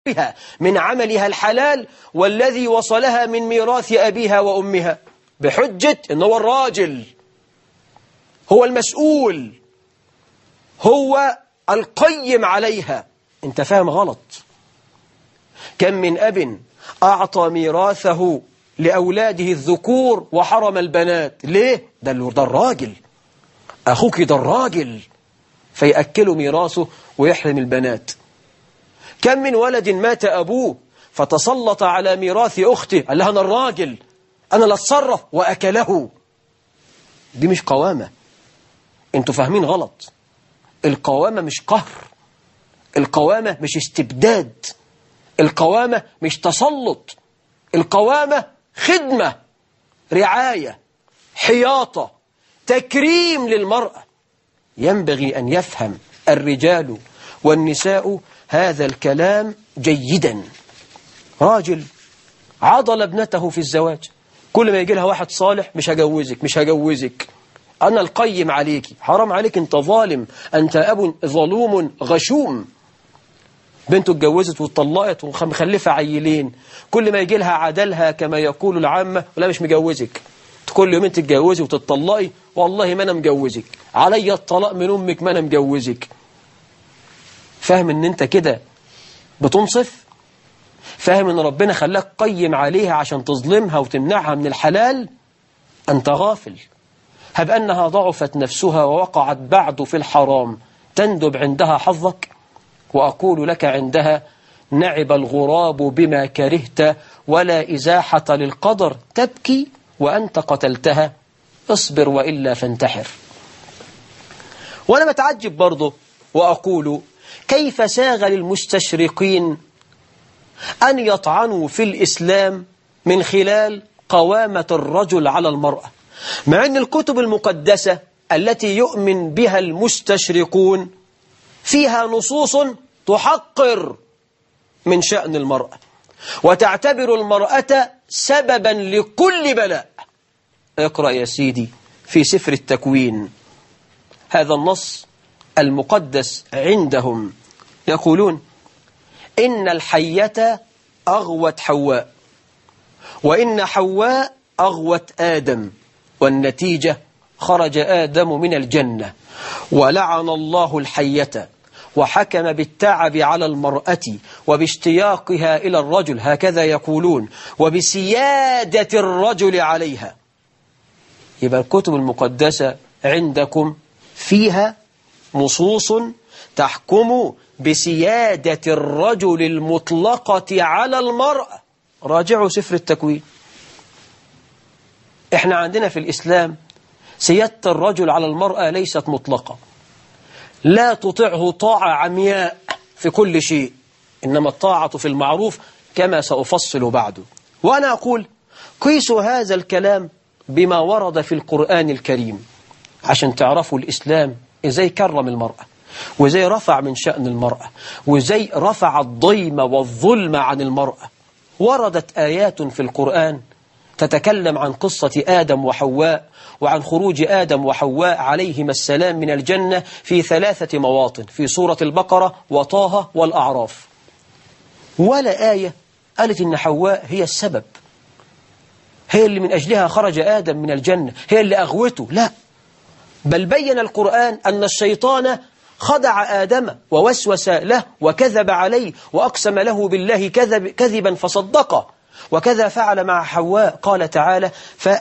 بها من عملها الحلال والذي وصلها من ميراث أبيها وأمها بحجة أنه هو الراجل هو المسؤول هو القيم عليها انت فاهم غلط كم من أب أعطى ميراثه لأولاده الذكور وحرم البنات ليه؟ ده, ده الراجل أخوك ده الراجل فيأكلوا ميراثه ويحرم البنات كم من ولد مات أبوه فتسلط على ميراث أخته قال لها أنا الراجل أنا لا اتصرف وأكله دي مش قوامة انتوا فاهمين غلط القوامة مش قهر القوامة مش استبداد القوامة مش تسلط القوامة خدمة رعاية حياطة تكريم للمرأة ينبغي أن يفهم الرجال والنساء هذا الكلام جيدا راجل عضل ابنته في الزواج كل ما يجي لها واحد صالح مش هجوزك مش هجوزك أنا القيم عليك حرام عليك أنت ظالم أنت أب ظلوم غشوم بنته اتجوزت واتطلقت ومخلفة عيلين كل ما يجي لها عدلها كما يقول العامة ولا مش مجوزك كل يومين تتجوزي وتتطلقي والله ما أنا مجوزك علي الطلاق من أمك ما أنا مجوزك فاهم ان انت كده بتنصف فاهم ان ربنا خلاك قيم عليها عشان تظلمها وتمنعها من الحلال أنت غافل هب أنها ضعفت نفسها ووقعت بعد في الحرام تندب عندها حظك وأقول لك عندها نعب الغراب بما كرهت ولا إزاحة للقدر تبكي وأنت قتلتها اصبر وإلا فانتحر وأنا بتعجب برضه وأقول كيف ساغ للمستشرقين أن يطعنوا في الإسلام من خلال قوامة الرجل على المرأة مع أن الكتب المقدسة التي يؤمن بها المستشرقون فيها نصوص تحقر من شأن المرأة وتعتبر المرأة سببا لكل بلاء اقرأ يا سيدي في سفر التكوين هذا النص المقدس عندهم يقولون إن الحية أغوت حواء وإن حواء أغوت آدم والنتيجة خرج آدم من الجنة ولعن الله الحية وحكم بالتعب على المرأة وباشتياقها إلى الرجل هكذا يقولون وبسيادة الرجل عليها يبقى الكتب المقدسة عندكم فيها نصوص تحكم بسيادة الرجل المطلقة على المرأة راجعوا سفر التكوين احنا عندنا في الإسلام سيادة الرجل على المرأة ليست مطلقة لا تطعه طاعة عمياء في كل شيء إنما الطاعة في المعروف كما سأفصل بعده وأنا أقول قيسوا هذا الكلام بما ورد في القرآن الكريم عشان تعرفوا الإسلام إزاي كرم المرأة وإزاي رفع من شأن المرأة وإزاي رفع الضيم والظلم عن المرأة وردت آيات في القرآن تتكلم عن قصة آدم وحواء وعن خروج آدم وحواء عليهما السلام من الجنة في ثلاثة مواطن في سورة البقرة وطه والأعراف ولا آية قالت إن حواء هي السبب هي اللي من أجلها خرج آدم من الجنة هي اللي أغوته لا بل بين القرآن أن الشيطان خدع آدم ووسوس له وكذب عليه وأقسم له بالله كذب كذبا فصدقه وكذا فعل مع حواء قال تعالى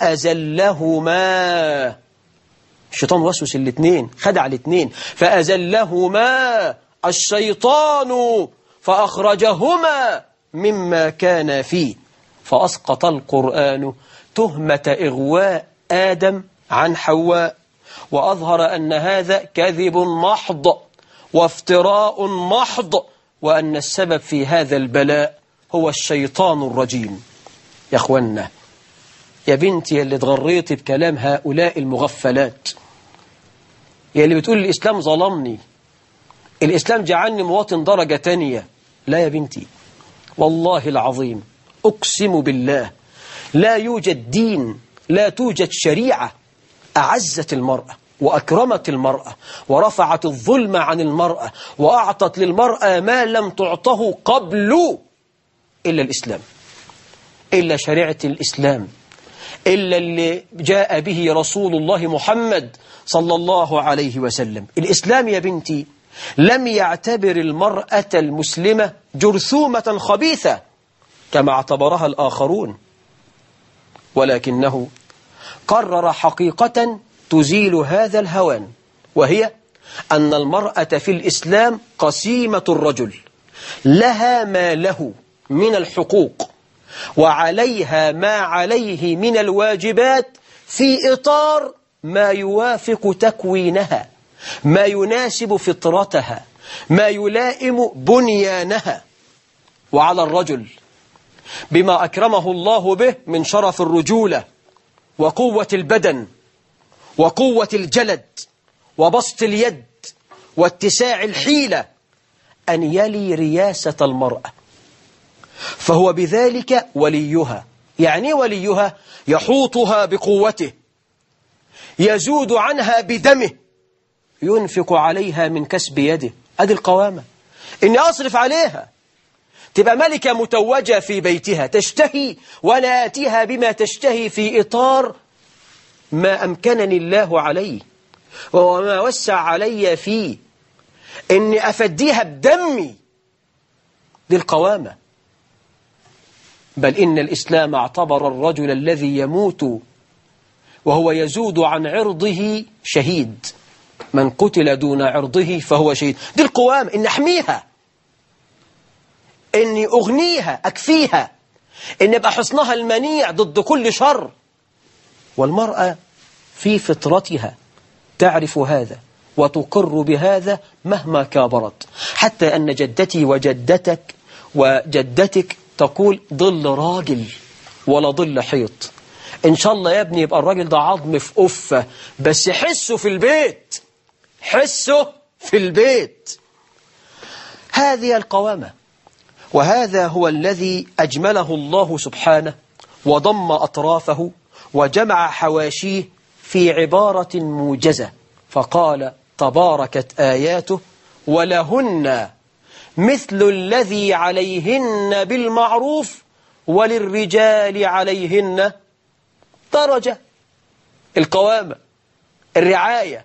فأزلهما الشيطان وسوس الاثنين خدع الاثنين فأزلهما الشيطان فأخرجهما مما كان فيه فأسقط القرآن تهمة إغواء آدم عن حواء وأظهر أن هذا كذب محض وافتراء محض وأن السبب في هذا البلاء هو الشيطان الرجيم يا أخوانا يا بنتي اللي اتغريتي بكلام هؤلاء المغفلات يا اللي بتقول الإسلام ظلمني الإسلام جعلني مواطن درجة تانية لا يا بنتي والله العظيم أقسم بالله لا يوجد دين لا توجد شريعة أعزت المرأة وأكرمت المرأة ورفعت الظلم عن المرأة وأعطت للمرأة ما لم تعطه قبل إلا الإسلام إلا شريعة الإسلام إلا اللي جاء به رسول الله محمد صلى الله عليه وسلم الإسلام يا بنتي لم يعتبر المرأة المسلمة جرثومة خبيثة كما اعتبرها الآخرون ولكنه قرر حقيقة تزيل هذا الهوان وهي أن المرأة في الإسلام قسيمة الرجل لها ما له من الحقوق وعليها ما عليه من الواجبات في إطار ما يوافق تكوينها ما يناسب فطرتها ما يلائم بنيانها وعلى الرجل بما أكرمه الله به من شرف الرجولة وقوة البدن وقوة الجلد وبسط اليد واتساع الحيلة أن يلي رياسة المرأة فهو بذلك وليها يعني وليها يحوطها بقوته يزود عنها بدمه ينفق عليها من كسب يده أدي القوامة إني أصرف عليها تبقى ملكة متوجة في بيتها تشتهي ولا آتيها بما تشتهي في إطار ما أمكنني الله عليه وما وسع علي فيه إني أفديها بدمي دي القوامة بل إن الإسلام اعتبر الرجل الذي يموت وهو يزود عن عرضه شهيد من قتل دون عرضه فهو شهيد دي القوام إن أحميها إني أغنيها أكفيها إن يبقى حصنها المنيع ضد كل شر والمرأة في فطرتها تعرف هذا وتقر بهذا مهما كابرت حتى أن جدتي وجدتك وجدتك تقول ظل راجل ولا ظل حيط إن شاء الله يا ابني يبقى الراجل ده عظم في أفة بس حسه في البيت حسه في البيت هذه القوامة وهذا هو الذي أجمله الله سبحانه وضم أطرافه وجمع حواشيه في عبارة موجزة فقال تباركت آياته ولهن مثل الذي عليهن بالمعروف وللرجال عليهن درجة القوامة الرعاية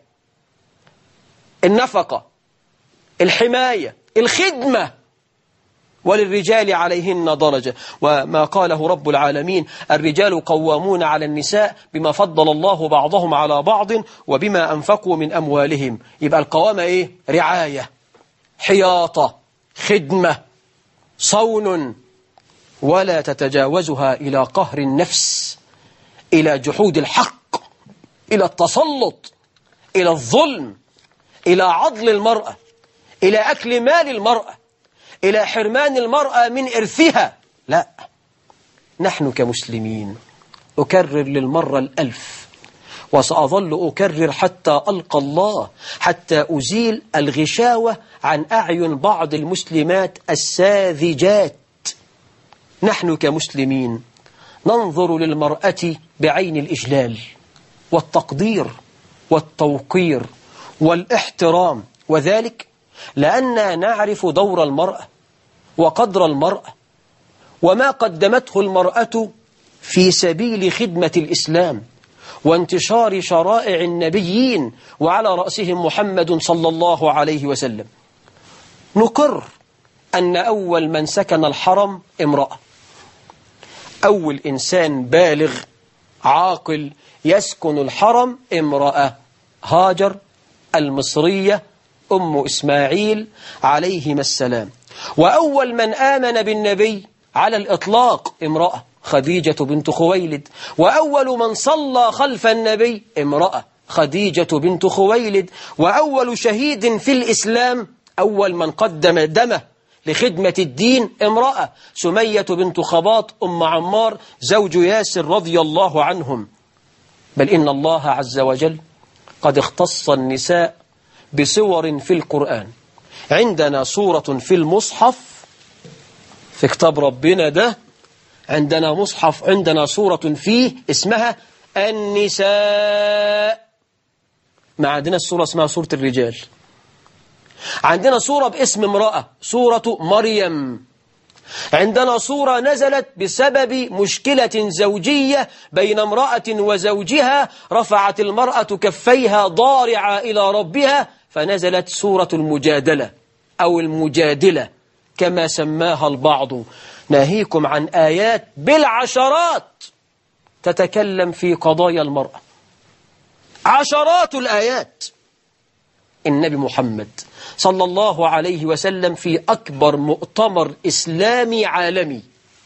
النفقة الحماية الخدمة وللرجال عليهن درجة وما قاله رب العالمين الرجال قوامون على النساء بما فضل الله بعضهم على بعض وبما أنفقوا من أموالهم يبقى القوامة إيه؟ رعاية حياطة خدمة صون ولا تتجاوزها إلى قهر النفس إلى جحود الحق إلى التسلط إلى الظلم إلى عضل المرأة إلى أكل مال المرأة إلى حرمان المرأة من إرثها لا نحن كمسلمين أكرر للمرة الألف وسأظل أكرر حتى ألقى الله حتى أزيل الغشاوة عن أعين بعض المسلمات الساذجات نحن كمسلمين ننظر للمرأة بعين الإجلال والتقدير والتوقير والاحترام وذلك لأننا نعرف دور المرأة وقدر المرأة وما قدمته المرأة في سبيل خدمة الإسلام وانتشار شرائع النبيين وعلى رأسهم محمد صلى الله عليه وسلم نقر أن أول من سكن الحرم امرأة أول إنسان بالغ عاقل يسكن الحرم امرأة هاجر المصرية أم إسماعيل عليهما السلام وأول من آمن بالنبي على الإطلاق امرأة خديجة بنت خويلد وأول من صلى خلف النبي امرأة خديجة بنت خويلد وأول شهيد في الإسلام أول من قدم دمه لخدمة الدين امرأة سمية بنت خباط أم عمار زوج ياسر رضي الله عنهم بل إن الله عز وجل قد اختص النساء بصور في القرآن عندنا صورة في المصحف في كتاب ربنا ده عندنا مصحف عندنا صورة فيه اسمها النساء ما عندنا الصورة اسمها صورة الرجال عندنا صورة باسم امرأة صورة مريم عندنا صورة نزلت بسبب مشكلة زوجية بين امرأة وزوجها رفعت المرأة كفيها ضارعة إلى ربها فنزلت سورة المجادلة أو المجادلة كما سماها البعض ناهيكم عن آيات بالعشرات تتكلم في قضايا المرأة عشرات الآيات النبي محمد صلى الله عليه وسلم في أكبر مؤتمر إسلامي عالمي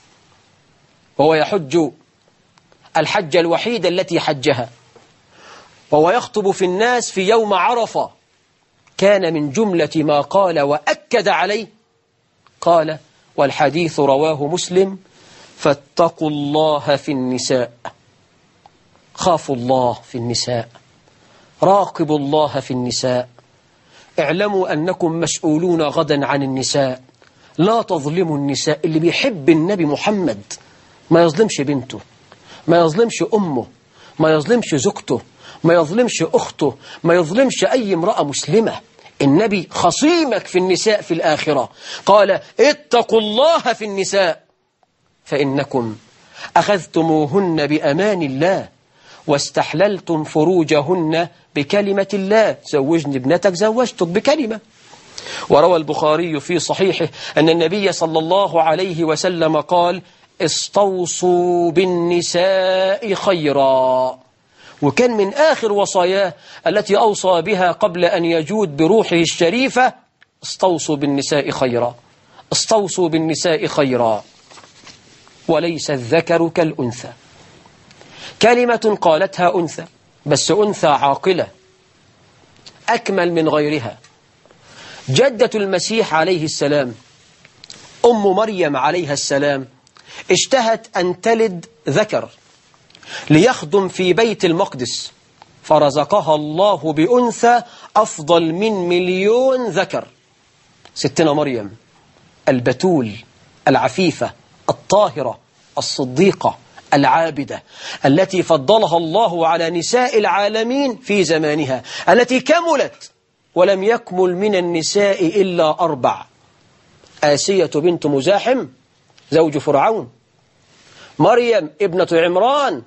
وهو يحج الحجة الوحيدة التي حجها وهو يخطب في الناس في يوم عرفة كان من جملة ما قال وأكد عليه قال والحديث رواه مسلم فاتقوا الله في النساء خافوا الله في النساء راقبوا الله في النساء اعلموا أنكم مسؤولون غدا عن النساء لا تظلموا النساء اللي بيحب النبي محمد ما يظلمش بنته ما يظلمش أمه ما يظلمش زوجته ما يظلمش أخته ما يظلمش أي امرأة مسلمة النبي خصيمك في النساء في الآخرة قال اتقوا الله في النساء فإنكم أخذتموهن بأمان الله واستحللتم فروجهن بكلمة الله زوجني ابنتك زوجتك بكلمة وروى البخاري في صحيحه أن النبي صلى الله عليه وسلم قال استوصوا بالنساء خيرا وكان من آخر وصاياه التي أوصى بها قبل أن يجود بروحه الشريفة استوصوا بالنساء خيرا استوصوا بالنساء خيرا وليس الذكر كالأنثى كلمة قالتها أنثى بس أنثى عاقلة أكمل من غيرها جدة المسيح عليه السلام أم مريم عليها السلام اشتهت أن تلد ذكر ليخدم في بيت المقدس فرزقها الله بأنثى أفضل من مليون ذكر ستنا مريم البتول العفيفة الطاهرة الصديقة العابدة التي فضلها الله على نساء العالمين في زمانها التي كملت ولم يكمل من النساء إلا أربع آسية بنت مزاحم زوج فرعون مريم ابنة عمران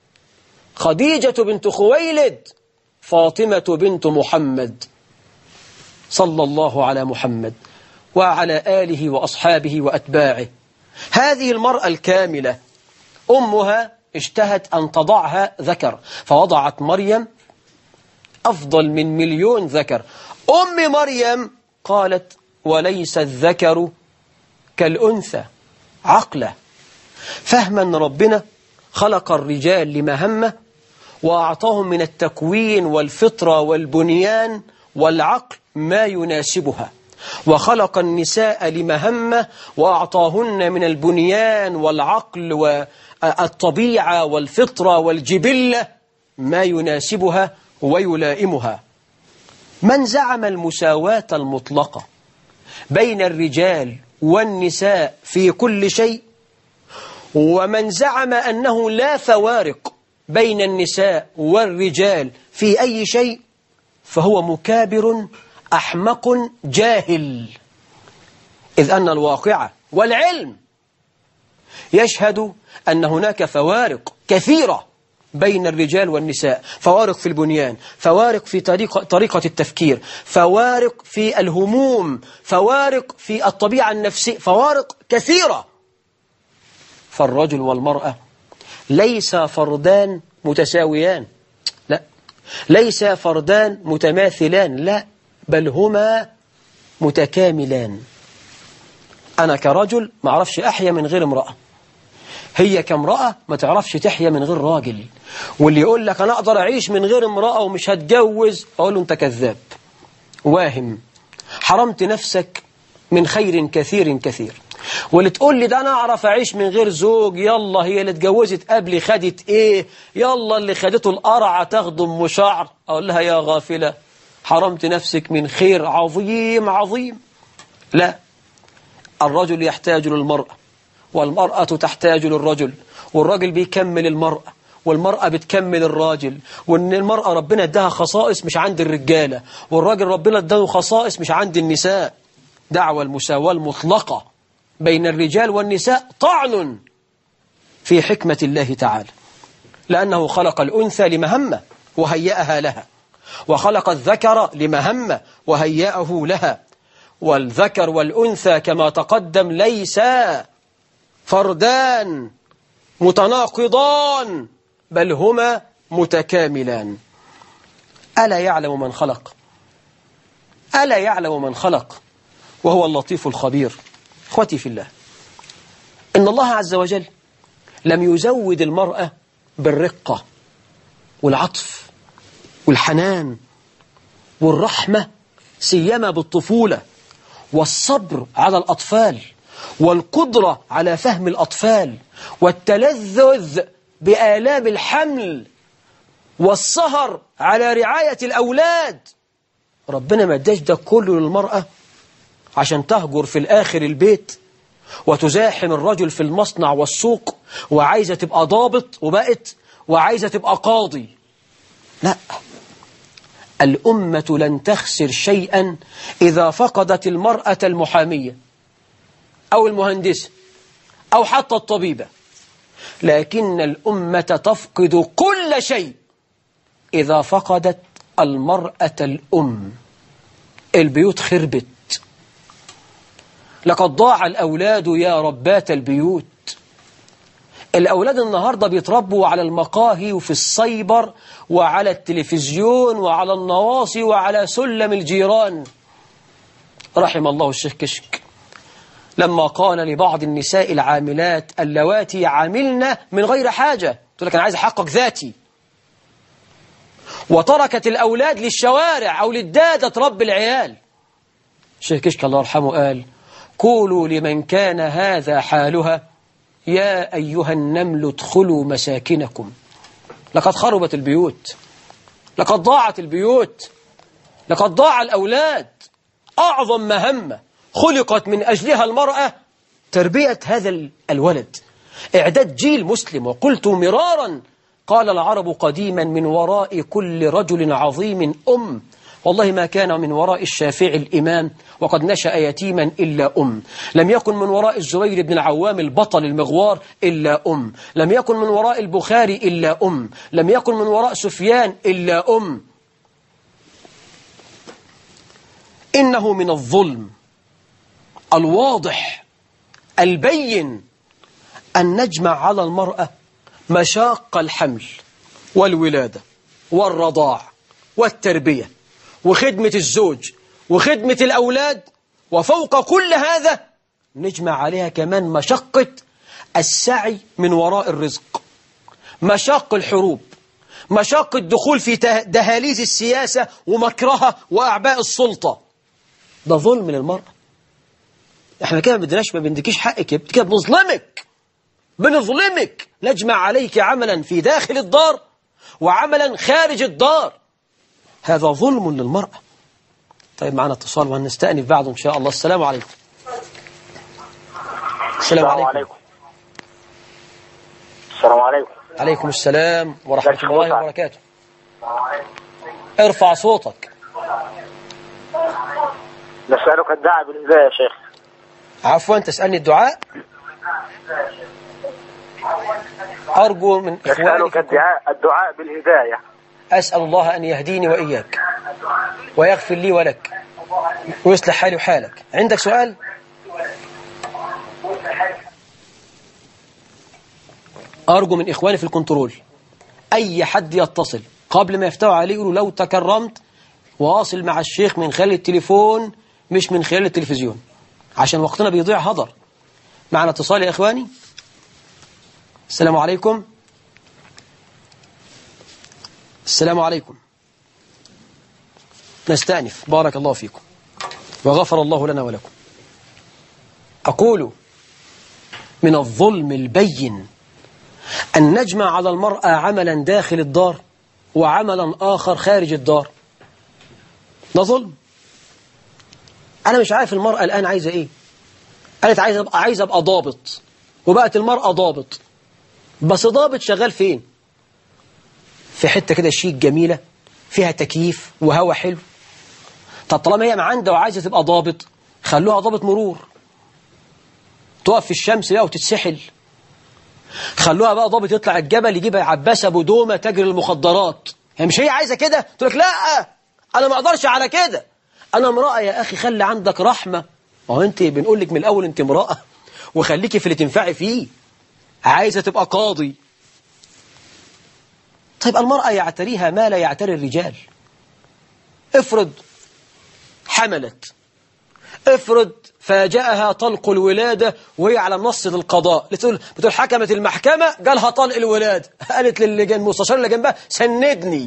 خديجة بنت خويلد فاطمة بنت محمد صلى الله على محمد وعلى آله وأصحابه وأتباعه هذه المرأة الكاملة أمها اشتهت أن تضعها ذكر فوضعت مريم أفضل من مليون ذكر أم مريم قالت وليس الذكر كالأنثى عقله فهما أن ربنا خلق الرجال لمهمة وأعطاهم من التكوين والفطرة والبنيان والعقل ما يناسبها وخلق النساء لمهمة وأعطاهن من البنيان والعقل والطبيعة والفطرة والجبلة ما يناسبها ويلائمها من زعم المساواة المطلقة بين الرجال والنساء في كل شيء ومن زعم أنه لا فوارق بين النساء والرجال في أي شيء فهو مكابر أحمق جاهل إذ أن الواقع والعلم يشهد أن هناك فوارق كثيرة بين الرجال والنساء فوارق في البنيان فوارق في طريقة, طريقة التفكير فوارق في الهموم فوارق في الطبيعة النفسية فوارق كثيرة فالرجل والمرأة ليس فردان متساويان لا ليس فردان متماثلان لا بل هما متكاملان أنا كرجل ما أعرفش أحيا من غير امرأة هي كامرأة ما تعرفش تحيا من غير راجل واللي يقول لك أنا أقدر أعيش من غير امرأة ومش هتجوز أقول له أنت كذاب واهم حرمت نفسك من خير كثير كثير واللي تقول لي ده أنا أعرف أعيش من غير زوج يلا هي اللي اتجوزت قبلي خدت إيه يلا اللي خدته القرعة تخدم مشاعر أقول لها يا غافلة حرمت نفسك من خير عظيم عظيم لا الرجل يحتاج للمرأة والمرأة تحتاج للرجل والرجل بيكمل المرأة والمرأة بتكمل الراجل وان المرأة ربنا اداها خصائص مش عند الرجالة والراجل ربنا اداه خصائص مش عند النساء دعوة المساواة المطلقة بين الرجال والنساء طعن في حكمة الله تعالى لأنه خلق الأنثى لمهمة وهيأها لها وخلق الذكر لمهمة وهيأه لها والذكر والأنثى كما تقدم ليسا فردان متناقضان بل هما متكاملان ألا يعلم من خلق ألا يعلم من خلق وهو اللطيف الخبير اخوتي في الله إن الله عز وجل لم يزود المرأة بالرقة والعطف والحنان والرحمة سيما بالطفولة والصبر على الأطفال والقدرة على فهم الأطفال والتلذذ بآلام الحمل والسهر على رعاية الأولاد ربنا ما اداش ده كله للمرأة عشان تهجر في الآخر البيت وتزاحم الرجل في المصنع والسوق وعايزة تبقى ضابط وبقت وعايزة تبقى قاضي لا الأمة لن تخسر شيئا إذا فقدت المرأة المحامية أو المهندسة أو حتى الطبيبة لكن الأمة تفقد كل شيء إذا فقدت المرأة الأم البيوت خربت لقد ضاع الأولاد يا ربات البيوت الأولاد النهاردة بيتربوا على المقاهي وفي السايبر وعلى التلفزيون وعلى النواصي وعلى سلم الجيران رحم الله الشيخ كشك لما قال لبعض النساء العاملات اللواتي عاملن من غير حاجة تقول لك أنا عايز أحقق ذاتي وتركت الأولاد للشوارع أو للدادة تربي العيال الشيخ كشك الله يرحمه قال قولوا لمن كان هذا حالها يا أيها النمل ادخلوا مساكنكم لقد خربت البيوت لقد ضاعت البيوت لقد ضاع الأولاد أعظم مهمة خلقت من أجلها المرأة تربية هذا الولد إعداد جيل مسلم وقلت مرارا قال العرب قديما من وراء كل رجل عظيم أم والله ما كان من وراء الشافعي الإمام وقد نشأ يتيما إلا أم لم يكن من وراء الزبير بن العوام البطل المغوار إلا أم لم يكن من وراء البخاري إلا أم لم يكن من وراء سفيان إلا أم إنه من الظلم الواضح البين أن نجمع على المرأة مشاق الحمل والولادة والرضاع والتربية وخدمة الزوج وخدمة الأولاد وفوق كل هذا نجمع عليها كمان مشقة السعي من وراء الرزق مشاق الحروب مشاق الدخول في دهاليز السياسة ومكرها وأعباء السلطة ده ظلم للمرأة احنا كده ما بدناش ما بندكيش حقك كده بنظلمك بنظلمك نجمع عليك عملا في داخل الدار وعملا خارج الدار هذا ظلم للمرأة طيب معنا اتصال وهنستأنف بعده إن شاء الله السلام عليكم السلام عليكم السلام عليكم عليكم السلام ورحمة الله وبركاته ارفع صوتك نسألك الدعاء بالهداية يا شيخ عفوا تسألني الدعاء أرجو من نسألك إخوانك الدعاء الدعاء بالهداية أسأل الله أن يهديني وإياك ويغفر لي ولك ويصلح حالي وحالك عندك سؤال؟ أرجو من إخواني في الكنترول أي حد يتصل قبل ما يفتحوا عليه يقولوا لو تكرمت واصل مع الشيخ من خلال التليفون مش من خلال التلفزيون عشان وقتنا بيضيع هدر معنا اتصال يا إخواني السلام عليكم السلام عليكم نستأنف بارك الله فيكم وغفر الله لنا ولكم أقول من الظلم البين أن نجمع على المرأة عملا داخل الدار وعملا آخر خارج الدار ده ظلم أنا مش عارف المرأة الآن عايزة إيه قالت عايزة أبقى, عايزة أبقى ضابط وبقت المرأة ضابط بس ضابط شغال فين في حتة كده شيك جميلة فيها تكييف وهواء حلو طب طالما هي معندة وعايزة تبقى ضابط خلوها ضابط مرور تقف في الشمس بقى وتتسحل خلوها بقى ضابط يطلع الجبل يجيب عباس ابو دومه تاجر المخدرات هي مش هي عايزه كده تقول لك لا انا ما اقدرش على كده انا امراه يا اخي خلي عندك رحمه ما هو انت بنقول لك من الاول انت امراه وخليكي في اللي تنفعي فيه عايزه تبقى قاضي طيب المراه يعتريها ما لا يعتري الرجال افرض حملت افرض فاجأها طلق الولادة وهي على منصة القضاء بتقول بتقول حكمت المحكمة جالها طلق الولادة قالت للي جنب المستشار اللي جنبها سندني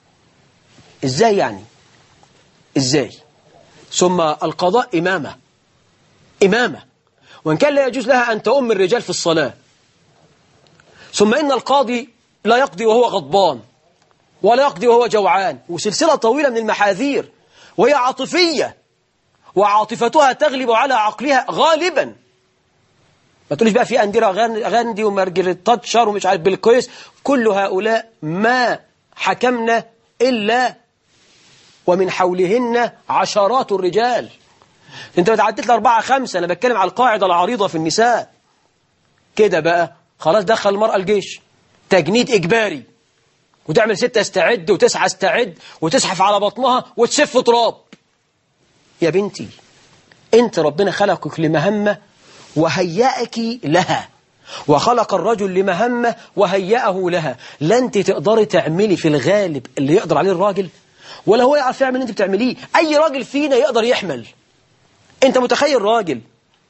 ازاي يعني ازاي ثم القضاء إمامة إمامة وإن كان لا يجوز لها أن تؤم الرجال في الصلاة ثم إن القاضي لا يقضي وهو غضبان ولا يقضي وهو جوعان وسلسلة طويلة من المحاذير وهي عاطفية وعاطفتها تغلب على عقلها غالبا ما تقوليش بقى في أنديرا غاندي ومارجريت تاتشر ومش عارف بالكويس كل هؤلاء ما حكمنا إلا ومن حولهن عشرات الرجال انت بتعديت لأربعة خمسة أنا بتكلم على القاعدة العريضة في النساء كده بقى خلاص دخل المرأة الجيش تجنيد إجباري وتعمل ستة استعد وتسعة استعد وتزحف على بطنها وتسف تراب يا بنتي انت ربنا خلقك لمهمة وهيأك لها وخلق الرجل لمهمة وهيأه لها لا انت تقدري تعملي في الغالب اللي يقدر عليه الراجل ولا هو يعرف يعمل اللي انت بتعمليه اي راجل فينا يقدر يحمل انت متخيل راجل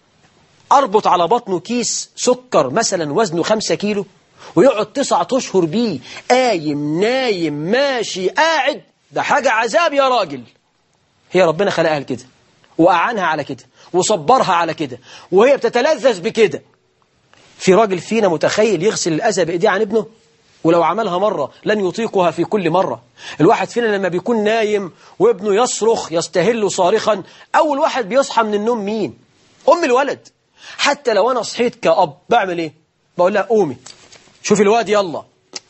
اربط على بطنه كيس سكر مثلا وزنه خمسة كيلو ويقعد تسعة اشهر بيه قايم نايم ماشي قاعد ده حاجة عذاب يا راجل هي ربنا خلقها كده وأعانها على كده وصبرها على كده وهي بتتلذذ بكده في راجل فينا متخيل يغسل الأذى بإيديه عن ابنه ولو عملها مرة لن يطيقها في كل مرة الواحد فينا لما بيكون نايم وابنه يصرخ يستهل صارخا أول واحد بيصحى من النوم مين أم الولد حتى لو أنا صحيت كأب بعمل إيه بقول لها قومي شوفي الواد يلا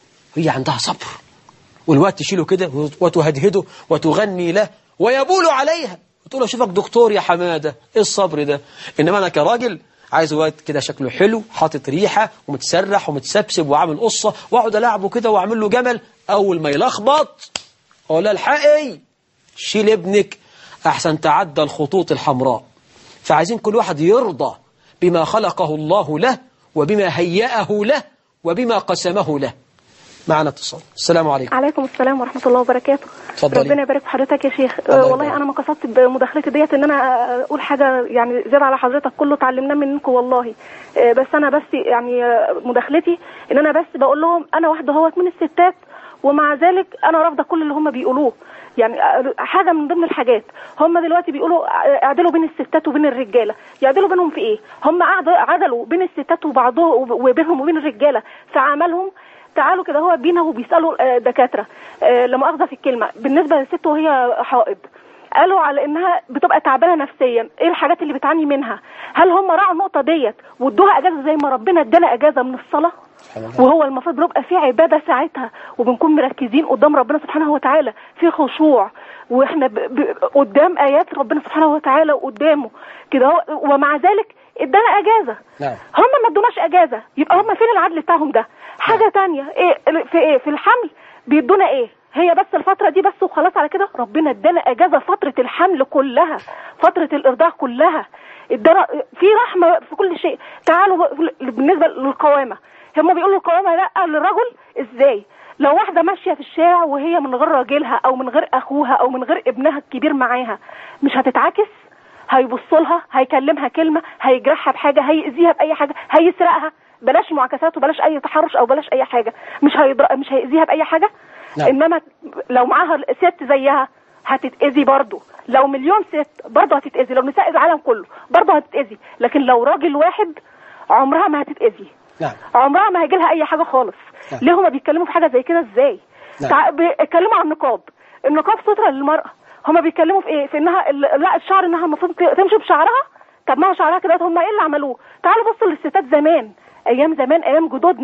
هي عندها صبر والواد تشيله كده وتهدهده وتغني له ويبول عليها تقول له اشوفك دكتور يا حمادة ايه الصبر ده انما انا كراجل عايز واد كده شكله حلو حاطط ريحة ومتسرح ومتسبسب وعامل قصة واقعد العبه كده واعمل له جمل اول ما يلخبط اقول له الحقي شيل ابنك احسن تعدى الخطوط الحمراء فعايزين كل واحد يرضى بما خلقه الله له وبما هيأه له وبما قسمه له معنا اتصال السلام عليكم عليكم السلام ورحمة الله وبركاته اتفضلي. ربنا يبارك في حضرتك يا شيخ الله أه يبارك. والله أنا ما قصدت بمداخلتي ديت إن أنا أقول حاجة يعني زيادة على حضرتك كله اتعلمناه منكم والله أه بس أنا بس يعني أه مداخلتي إن أنا بس بقول لهم أنا واحدة هوت من الستات ومع ذلك أنا رافضة كل اللي هم بيقولوه يعني أه حاجة من ضمن الحاجات هم دلوقتي بيقولوا أه اعدلوا بين الستات وبين الرجالة يعدلوا بينهم في إيه هم قعدوا- عدلوا بين الستات وبعضهم وبينهم وبين الرجالة في عملهم تعالوا كده هو بينا وبيسالوا آه، دكاتره آه، لا مؤاخذه في الكلمه بالنسبه للست وهي حائض قالوا على انها بتبقى تعبانه نفسيا ايه الحاجات اللي بتعاني منها هل هم راعوا النقطه ديت وادوها اجازه زي ما ربنا ادانا اجازه من الصلاه وهو المفروض بيبقى في عباده ساعتها وبنكون مركزين قدام ربنا سبحانه وتعالى في خشوع واحنا ب... ب... قدام ايات ربنا سبحانه وتعالى وقدامه كده هو... ومع ذلك ادانا اجازه نعم. هم ما ادوناش اجازه يبقى هم فين العدل بتاعهم ده حاجه تانية ايه في ايه في الحمل بيدونا ايه هي بس الفترة دي بس وخلاص على كده ربنا ادانا اجازة فترة الحمل كلها فترة الارضاع كلها ادانا في رحمة في كل شيء تعالوا بقى بالنسبة للقوامة هم بيقولوا القوامة لا للرجل ازاي لو واحدة ماشية في الشارع وهي من غير راجلها او من غير اخوها او من غير ابنها الكبير معاها مش هتتعكس هيبص لها هيكلمها كلمة هيجرحها بحاجة هيأذيها بأي حاجة هيسرقها بلاش معاكسات وبلاش أي تحرش أو بلاش أي حاجة مش هيضر... مش هيأذيها بأي حاجة نعم. إنما لو معاها ست زيها هتتأذي برضه لو مليون ست برضه هتتأذي لو نساء العالم كله برضه هتتأذي لكن لو راجل واحد عمرها ما هتتأذي نعم عمرها ما هيجي لها اي حاجه خالص نعم. ليه هما بيتكلموا في حاجه زي كده ازاي نعم. تع... بيتكلموا عن النقاب النقاب ستره للمراه هما بيتكلموا في ايه في انها ال- لا الشعر انها المفروض ت- تمشي بشعرها طب ما هو شعرها كده هما ايه اللي عملوه تعالوا بصوا للستات زمان ايام زمان ايام جدودنا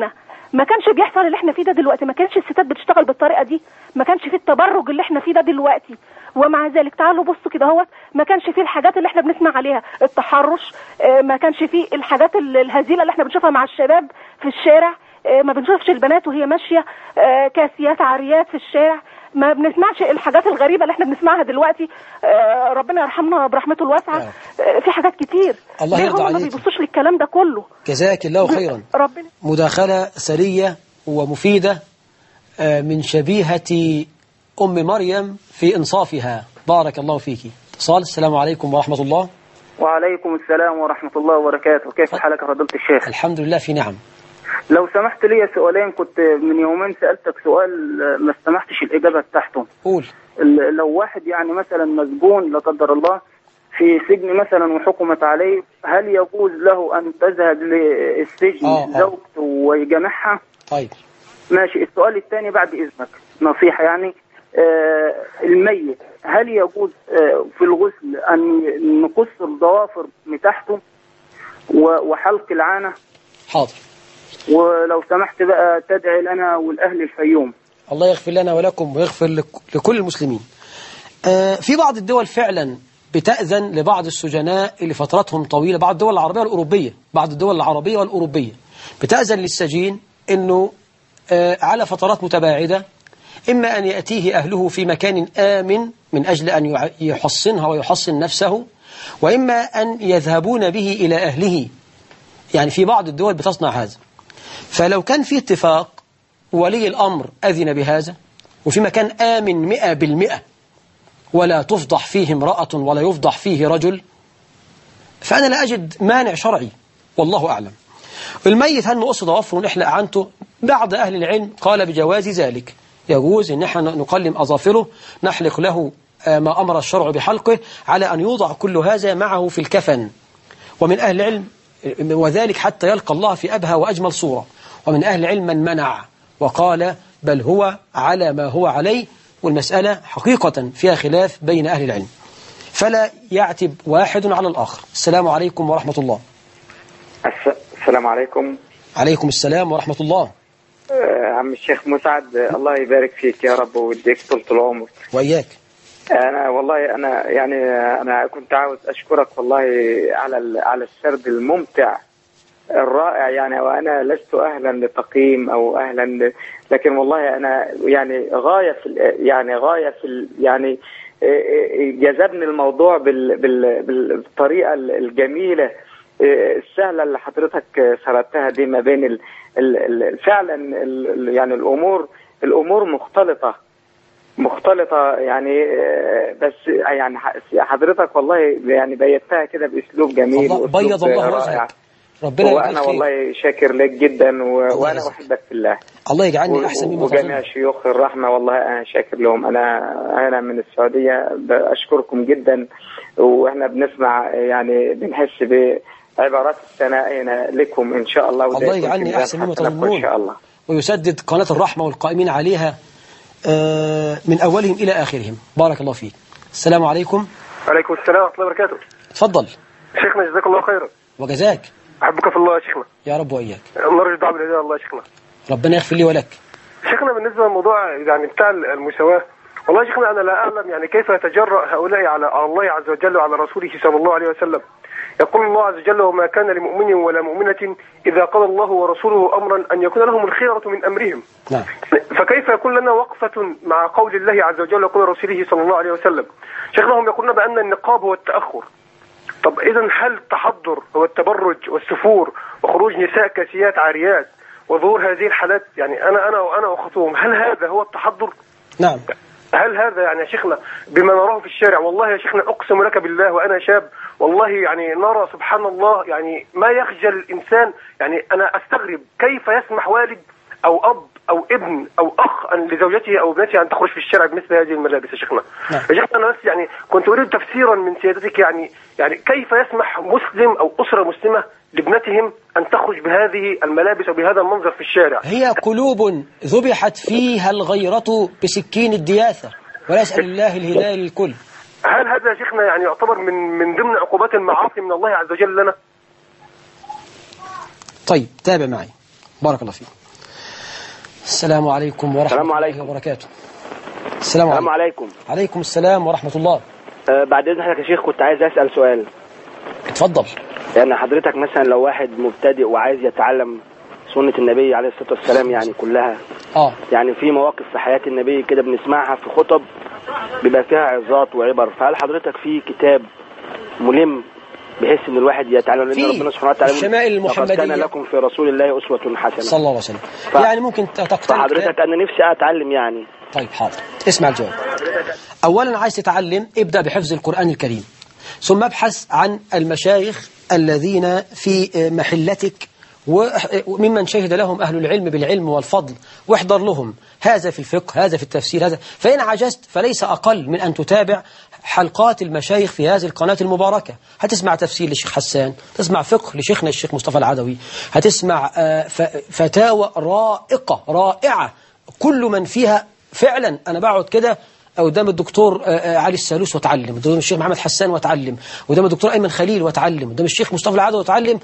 ما كانش بيحصل اللي احنا فيه ده دلوقتي ما كانش الستات بتشتغل بالطريقه دي ما كانش فيه التبرج اللي احنا فيه ده دلوقتي ومع ذلك تعالوا بصوا كده اهوت ما كانش فيه الحاجات اللي احنا بنسمع عليها التحرش آه، ما كانش فيه الحاجات ال- الهزيله اللي احنا بنشوفها مع الشباب في الشارع آه، ما بنشوفش البنات وهي ماشيه آه، كاسيات عاريات في الشارع ما بنسمعش الحاجات الغريبه اللي احنا بنسمعها دلوقتي آه، ربنا يرحمنا برحمته الواسعه آه، في حاجات كتير الله ليه يرضى هم ما عليك. بيبصوش للكلام ده كله جزاك الله خيرا ربنا مداخلة سرية ومفيدة آه، من شبيهة أم مريم في إنصافها بارك الله فيك اتصال السلام عليكم ورحمة الله وعليكم السلام ورحمة الله وبركاته كيف حالك يا فضيلة الشيخ الحمد لله في نعم لو سمحت لي سؤالين كنت من يومين سألتك سؤال آه، ما استمحتش الإجابة بتاعته قول ال- لو واحد يعني مثلا مسجون لا قدر الله في سجن مثلا وحكمت عليه هل يجوز له أن تذهب للسجن آه، آه. زوجته ويجامعها طيب ماشي السؤال الثاني بعد إذنك نصيحة يعني آه الميت هل يجوز آه في الغسل أن نقص الضوافر بتاعته و- وحلق العانة حاضر ولو سمحت بقى تدعي لنا والأهل الفيوم الله يغفر لنا ولكم ويغفر لك- لكل المسلمين آه، في بعض الدول فعلا بتأذن لبعض السجناء اللي فترتهم طويلة بعض الدول العربية والأوروبية بعض الدول العربية والأوروبية بتأذن للسجين أنه آه، على فترات متباعدة إما أن يأتيه أهله في مكان آمن من أجل أن يع- يحصنها ويحصن نفسه وإما أن يذهبون به إلى أهله يعني في بعض الدول بتصنع هذا فلو كان في اتفاق ولي الأمر أذن بهذا وفي مكان آمن مئة بالمئة ولا تفضح فيه امرأة ولا يفضح فيه رجل فأنا لا أجد مانع شرعي والله أعلم الميت هل نقص ضوافره ونحلق عنته بعض أهل العلم قال بجواز ذلك يجوز أن احنا نقلم أظافره نحلق له آه، ما أمر الشرع بحلقه على أن يوضع كل هذا معه في الكفن ومن أهل العلم وذلك حتى يلقى الله في أبهى وأجمل صورة ومن أهل العلم من منع وقال بل هو على ما هو عليه والمسألة حقيقة فيها خلاف بين أهل العلم فلا يعتب واحد على الآخر السلام عليكم ورحمة الله الس- السلام عليكم عليكم السلام ورحمة الله آه، عم الشيخ مسعد آه، الله يبارك فيك يا رب ويديك طول العمر وإياك انا والله انا يعني آه، انا كنت عاوز اشكرك والله على ال- على السرد الممتع الرائع يعني وانا لست اهلا لتقييم او اهلا ل... لكن والله انا يعني غايه في ال- يعني غايه في ال... يعني آه، آه، جذبني الموضوع بال... بال... بالطريقه الجميله آه، السهله اللي حضرتك آه، سردتها دي ما بين ال... ال... ال... فعلا ال... ال- يعني الامور الامور مختلطه مختلطة يعني آه، بس يعني ح- حضرتك والله يعني بيتها كده بأسلوب جميل الله وأسلوب بيض الله رائع. وجهك ربنا يجزيك وأنا خير والله شاكر لك جدا و... وأنا يجزيك. أحبك في الله الله يجعلني و- أحسن مما وجميع تظن شيوخ الرحمة والله أنا شاكر لهم أنا أنا من السعودية أشكركم جدا وإحنا بنسمع يعني بنحس بعبارات الثناء هنا لكم إن شاء الله وده الله يكون في يجعلني ميزان أحسن مما حسناتكم تظنون. إن شاء الله ويسدد قناة الرحمة والقائمين عليها آه، من أولهم إلى آخرهم بارك الله فيك السلام عليكم عليكم السلام ورحمة الله وبركاته تفضل شيخنا جزاك الله خيرا وجزاك أحبك في الله يا شيخنا يا رب وإياك نرجو الدعاء بالهداية الله يا شيخنا ربنا يغفر لي ولك شيخنا بالنسبة للموضوع يعني بتاع المساواة والله يا شيخنا أنا لا أعلم يعني كيف يتجرأ هؤلاء على على الله عز وجل وعلى رسوله صلى الله عليه وسلم يقول الله عز وجل وما كان لمؤمن ولا مؤمنة إذا قضى الله ورسوله أمرا أن يكون لهم الخيرة من أمرهم نعم فكيف يكون لنا وقفة مع قول الله عز وجل وقول رسوله صلى الله عليه وسلم شيخنا هم يقولون بأن النقاب هو التأخر طب إذا هل التحضر هو التبرج والسفور وخروج نساء كاسيات عاريات وظهور هذه الحالات يعني أنا أنا وأنا أخطوهم هل هذا هو التحضر؟ نعم هل هذا يعني يا شيخنا بما نراه في الشارع والله يا شيخنا أقسم لك بالله وأنا شاب والله يعني نرى سبحان الله يعني ما يخجل الإنسان يعني أنا أستغرب كيف يسمح والد أو أب أو ابن أو أخ أن لزوجته أو ابنته أن تخرج في الشارع بمثل هذه الملابس يا شيخنا نعم. يا شيخنا أنا بس يعني كنت أريد تفسيرا من سيادتك يعني يعني كيف يسمح مسلم أو أسرة مسلمة لابنتهم أن تخرج بهذه الملابس وبهذا المنظر في الشارع هي قلوب ذبحت فيها الغيرة بسكين الدياثة ولا يسأل الله الهداية للكل هل هذا يا شيخنا يعني يعتبر من من ضمن عقوبات المعاصي من الله عز وجل لنا؟ طيب تابع معي بارك الله فيك السلام عليكم ورحمة السلام الله عليكم. وبركاته السلام السلام عليكم عليكم عليكم السلام ورحمة الله آه بعد اذن حضرتك يا شيخ كنت عايز اسال سؤال اتفضل يعني حضرتك مثلا لو واحد مبتدئ وعايز يتعلم سنة النبي عليه الصلاة والسلام يعني كلها اه يعني في مواقف في حياة النبي كده بنسمعها في خطب بيبقى فيها عظات وعبر فهل حضرتك في كتاب ملم بحيث ان الواحد يتعلم في لان ربنا سبحانه وتعالى يقول الشمائل لقد كان المحمدية. لكم في رسول الله اسوة حسنة صلى الله عليه وسلم ف- يعني ممكن تقتنع فحضرتك انا نفسي اتعلم يعني طيب حاضر اسمع الجواب أولا عايز تتعلم ابدأ بحفظ القرآن الكريم ثم ابحث عن المشايخ الذين في محلتك وممن شهد لهم أهل العلم بالعلم والفضل واحضر لهم هذا في الفقه هذا في التفسير هذا فإن عجزت فليس أقل من أن تتابع حلقات المشايخ في هذه القناة المباركة هتسمع تفسير للشيخ حسان تسمع فقه لشيخنا الشيخ مصطفى العدوي هتسمع آه، ف- فتاوى رائقة رائعة كل من فيها فعلا أنا بقعد كده قدام الدكتور آه، آه، علي السالوس واتعلم قدام الشيخ محمد حسان واتعلم قدام الدكتور أيمن خليل واتعلم قدام الشيخ مصطفى العدوي واتعلم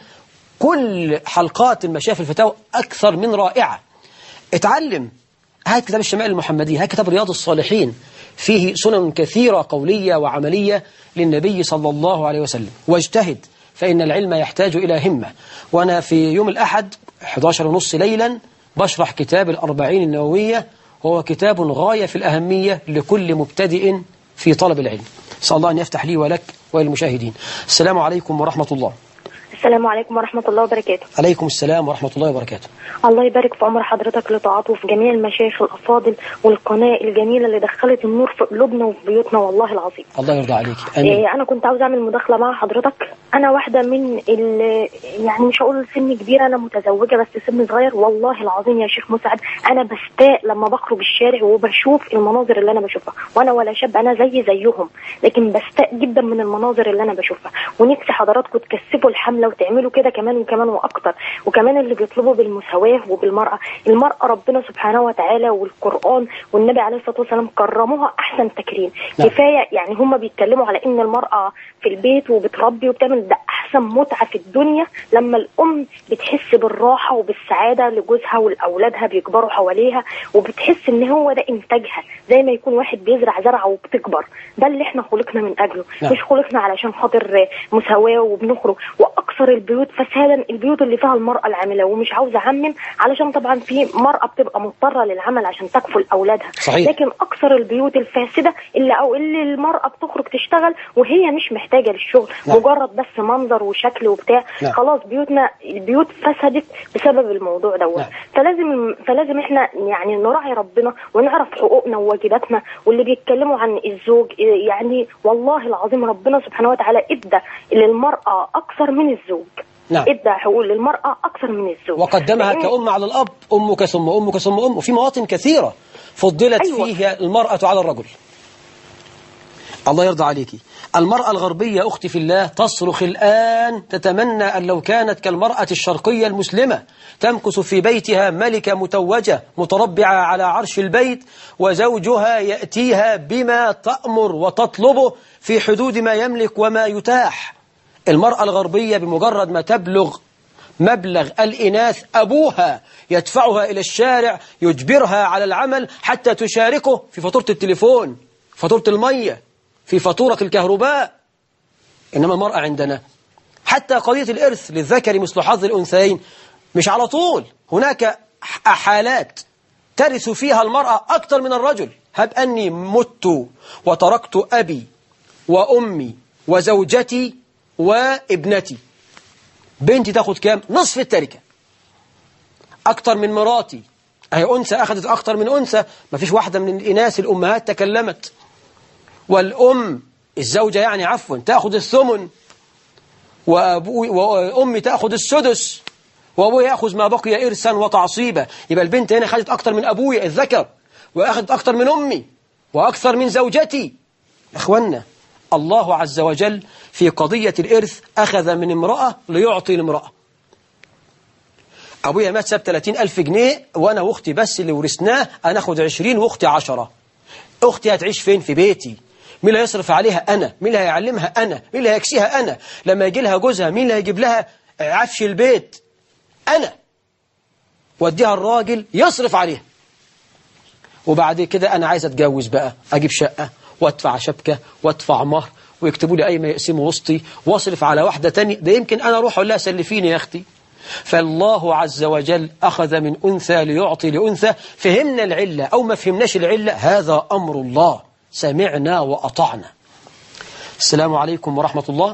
كل حلقات المشايخ في الفتاوى أكثر من رائعة اتعلم هات كتاب الشمائل المحمدية هات كتاب رياض الصالحين فيه سنن كثيرة قولية وعملية للنبي صلى الله عليه وسلم واجتهد فإن العلم يحتاج إلى همة وأنا في يوم الأحد 11 ونص ليلا بشرح كتاب الأربعين النووية هو كتاب غاية في الأهمية لكل مبتدئ في طلب العلم صلى الله أن يفتح لي ولك وللمشاهدين السلام عليكم ورحمة الله السلام عليكم ورحمة الله وبركاته عليكم السلام ورحمة الله وبركاته الله يبارك في عمر حضرتك لطاعته وفي جميع المشايخ الأفاضل والقناة الجميلة اللي دخلت النور في قلوبنا وفي بيوتنا والله العظيم الله يرضى عليك آمين إيه أنا كنت عاوز أعمل مداخلة مع حضرتك أنا واحدة من ال يعني مش هقول سن كبير أنا متزوجة بس سن صغير والله العظيم يا شيخ مسعد أنا بستاء لما بخرج الشارع وبشوف المناظر اللي أنا بشوفها وأنا ولا شاب أنا زي زيهم لكن بستاء جدا من المناظر اللي أنا بشوفها ونفسي حضراتكم تكثفوا الحملة وتعملوا كده كمان وكمان وأكتر وكمان اللي بيطلبوا بالمساواة وبالمرأة المرأة ربنا سبحانه وتعالى والقرآن والنبي عليه الصلاة والسلام كرموها أحسن تكريم نعم. كفاية يعني هم بيتكلموا على ان المرأة في البيت وبتربي وبتعمل ده احسن متعة في الدنيا لما الام بتحس بالراحة وبالسعادة لجوزها ولاولادها بيكبروا حواليها وبتحس ان هو ده انتاجها زي ما يكون واحد بيزرع زرعة وبتكبر ده اللي احنا خلقنا من اجله نعم. مش خلقنا علشان خاطر مساواة وبنخرج واكثر البيوت فسادا البيوت اللي فيها المرأة العاملة ومش عاوزة اعمم علشان طبعا في مرأة بتبقى مضطرة للعمل عشان تكفل اولادها صحيح. لكن اكثر البيوت الفاسده اللي او اللي المراه بتخرج تشتغل وهي مش محتاجه للشغل نعم. مجرد بس منظر وشكل وبتاع نعم. خلاص بيوتنا البيوت فسدت بسبب الموضوع دوت نعم. فلازم فلازم احنا يعني نراعي ربنا ونعرف حقوقنا وواجباتنا واللي بيتكلموا عن الزوج يعني والله العظيم ربنا سبحانه وتعالى ادى للمراه اكثر من الزوج نعم. ادى حقوق للمراه اكثر من الزوج وقدمها لأن- كأم على الأب أمك ثم أمك ثم أم وفي مواطن كثيرة فضلت أيوة. فيها المرأة على الرجل الله يرضى عليك المرأة الغربية أختي في الله تصرخ الآن تتمنى أن لو كانت كالمرأة الشرقية المسلمة تمكث في بيتها ملكة متوجة متربعة على عرش البيت وزوجها يأتيها بما تأمر وتطلبه في حدود ما يملك وما يتاح المرأة الغربية بمجرد ما تبلغ مبلغ الإناث أبوها يدفعها إلى الشارع يجبرها على العمل حتى تشاركه في فاتورة التليفون فاتورة المية في فاتورة الكهرباء إنما المرأة عندنا حتى قضية الإرث للذكر مثل حظ الأنثيين مش على طول هناك حالات ترث فيها المرأة أكثر من الرجل هب أني مت وتركت أبي وأمي وزوجتي وابنتي بنتي تاخد كام نصف التركة أكتر من مراتي أهي أنثى أخذت أكتر من أنثى ما فيش واحدة من الإناث الأمهات تكلمت والأم الزوجة يعني عفوا تأخذ الثمن وأبوي وأمي تأخذ السدس وأبوي يأخذ ما بقي إرثا وتعصيبا يبقى البنت هنا خدت أكتر من أبوي الذكر وأخذت أكتر من أمي وأكثر من زوجتي أخوانا الله عز وجل في قضية الإرث أخذ من امرأة ليعطي لامرأة أبويا مات ساب 30 ألف جنيه وأنا وأختي بس اللي ورثناه أنا أخذ 20 وأختي 10 أختي هتعيش فين في بيتي مين اللي هيصرف عليها أنا مين اللي هيعلمها أنا مين اللي هيكسيها أنا لما يجي لها جوزها مين اللي هيجيب لها عفش البيت أنا وديها الراجل يصرف عليها وبعد كده أنا عايز أتجوز بقى أجيب شقة وأدفع شبكة وأدفع مهر ويكتبوا لي أي ما يقسموا وسطي واصرف على واحدة تانية ده يمكن أنا أروح أقول لها سلفيني يا أختي فالله عز وجل أخذ من أنثى ليعطي لأنثى فهمنا العلة أو ما فهمناش العلة هذا أمر الله سمعنا وأطعنا السلام عليكم ورحمة الله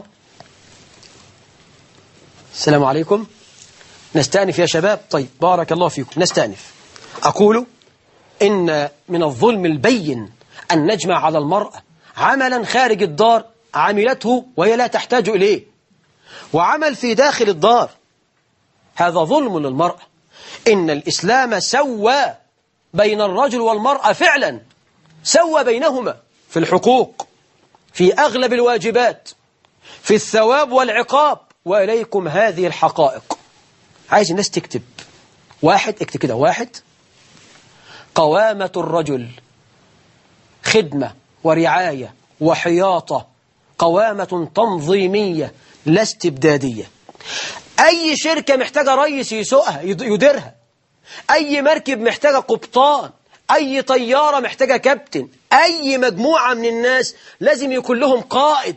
السلام عليكم نستأنف يا شباب طيب بارك الله فيكم نستأنف أقول إن من الظلم البين أن نجمع على المرأة عملا خارج الدار عملته وهي لا تحتاج إليه وعمل في داخل الدار هذا ظلم للمرأة إن الإسلام سوى بين الرجل والمرأة فعلا سوى بينهما في الحقوق في أغلب الواجبات في الثواب والعقاب وإليكم هذه الحقائق عايز الناس تكتب واحد اكتب كده واحد قوامة الرجل خدمة ورعاية وحياطة قوامة تنظيمية لا استبدادية أي شركة محتاجة رئيس يسوقها يديرها أي مركب محتاجة قبطان أي طيارة محتاجة كابتن أي مجموعة من الناس لازم يكون لهم قائد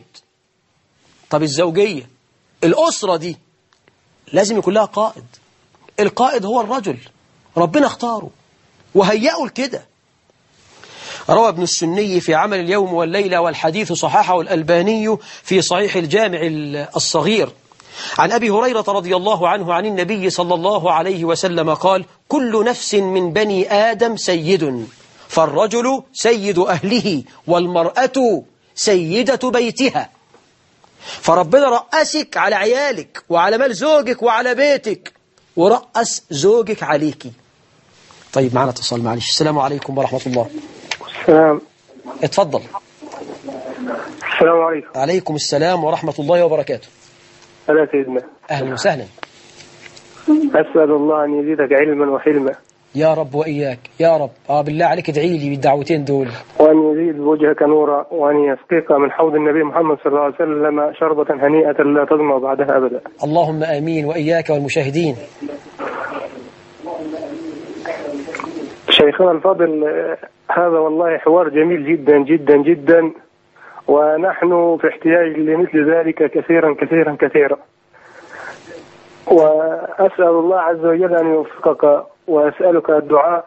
طب الزوجية الأسرة دي لازم يكون لها قائد القائد هو الرجل ربنا اختاره وهيئه لكده روى ابن السني في عمل اليوم والليلة والحديث صححه الألباني في صحيح الجامع الصغير عن أبي هريرة رضي الله عنه عن النبي صلى الله عليه وسلم قال كل نفس من بني آدم سيد فالرجل سيد أهله والمرأة سيدة بيتها فربنا رأسك على عيالك وعلى مال زوجك وعلى بيتك ورأس زوجك عليكي طيب معنا اتصال معلش السلام عليكم ورحمة الله السلام اتفضل السلام عليكم عليكم السلام ورحمة الله وبركاته أنا سيدنا أهلا وسهلا أسأل الله أن يزيدك علما وحلما يا رب وإياك يا رب آه بالله عليك ادعي لي بالدعوتين دول وأن يزيد وجهك نورا وأن يسقيك من حوض النبي محمد صلى الله عليه وسلم شربة هنيئة لا تظمأ بعدها أبدا اللهم آمين وإياك والمشاهدين شيخنا الفاضل هذا والله حوار جميل جدا جدا جدا ونحن في احتياج لمثل ذلك كثيرا كثيرا كثيرا وأسأل الله عز وجل أن يوفقك وأسألك الدعاء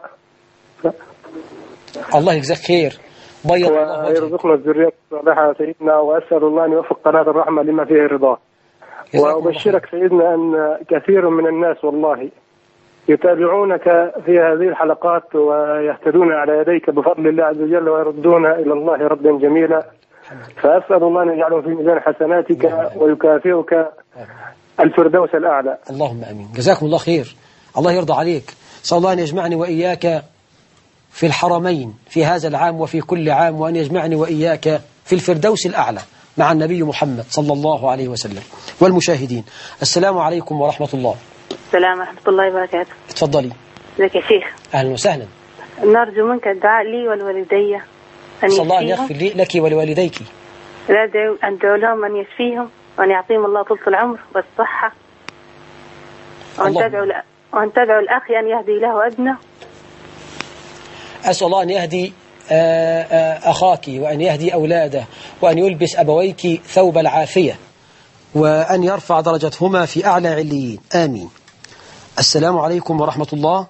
الله يجزاك خير بيض الله وجهك ويرزقنا الذرية الصالحة سيدنا وأسأل الله أن يوفق قناة الرحمة لما فيه رضاه جزاكم الله وأبشرك سيدنا أن كثير من الناس والله يتابعونك في هذه الحلقات ويهتدون على يديك بفضل الله عز وجل ويردون إلى الله ردا جميلا فأسأل الله أن يجعله في ميزان حسناتك ويكافئك الفردوس الأعلى اللهم امين جزاكم الله خير الله يرضى عليك صلى الله ان يجمعني واياك في الحرمين في هذا العام وفي كل عام وان يجمعني واياك في الفردوس الاعلى مع النبي محمد صلى الله عليه وسلم والمشاهدين السلام عليكم ورحمه الله السلام ورحمة الله وبركاته اتفضلي ازيك يا شيخ اهلا وسهلا نرجو منك الدعاء لي ولوالدي أن صلى الله ان يشفيهم يغفر لي لك ولوالديك لا أدعو- أدعو لهم أن يشفيهم وأن يعطيهم الله طول العمر والصحة وأن اللهم. تدعو الأ- وأن تدعو الأخ أن يهدي له ابنه أسأل الله أن يهدي آه، آه، أخاك وأن يهدي أولاده وأن يلبس أبويك ثوب العافية وأن يرفع درجتهما في أعلى عليين آمين السلام عليكم ورحمة الله